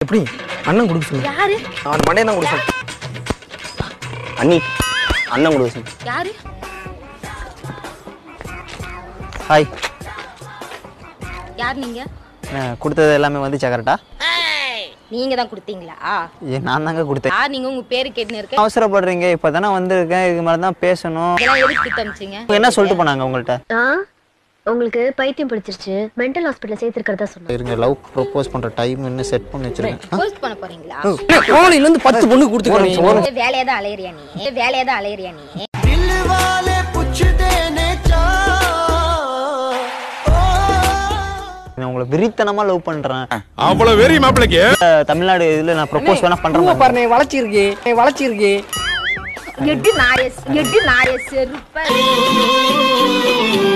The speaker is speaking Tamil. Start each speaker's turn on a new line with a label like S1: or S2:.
S1: எப்படி அண்ணன் கொடுக்க சொல்லு
S2: யாரு
S1: அவன் மண்டையை தான் கொடுக்க சொல்லு
S3: அண்ணி அண்ணன் கொடுக்க சொல்லு
S2: யாரு
S3: ஹாய்
S2: யார் நீங்க
S3: கொடுத்தது எல்லாமே வந்துச்சா கரெக்டா
S2: நீங்க தான் கொடுத்தீங்களா
S3: ஏ நான் தாங்க கொடுத்தேன்
S2: யார் நீங்க உங்க பேரு கேட்டுன்னு இருக்க
S3: அவசரப்படுறீங்க இப்போ தானே வந்திருக்கேன் இதுக்கு மேலே தான் பேசணும்
S2: இதெல்லாம் எதுக்கு கொடுத்து அமிச்சிங்க
S3: அவங்க என்ன சொல்லிட்டு போனாங்க உங்கள்கிட்ட
S4: ஆ உங்களுக்கு பைத்தியம் பிடிச்சிருச்சு மென்டல் ஹாஸ்பிட்டல் சேர்த்திருக்கிறதா சொன்னாங்க
S3: இருங்க லவ் ப்ரொப்போஸ் பண்ணுற டைம் இன்னும் செட் பண்ணி வச்சிருக்கேன்
S2: போஸ்ட் பண்ண போறீங்களா
S1: கோழில இருந்து பத்து பொண்ணு கொடுத்துக்கிறேன்
S2: ஏய், வேலையா தான் அலையறியா நீ ஏய், வேலையா தான் அலையறியா நீ
S3: நான் உங்களை விரித்தனமாக லவ் பண்ணுறேன்
S5: அவ்வளவு வெறி மாப்பிளைக்கு
S3: தமிழ்நாடு இதில் நான் ப்ரொப்போஸ் வேணா பண்ணுறேன்
S1: பாருங்க வளர்ச்சிருக்கு வளர்ச்சிருக்கு
S2: எட்டு நாய எட்டு நாய செருப்ப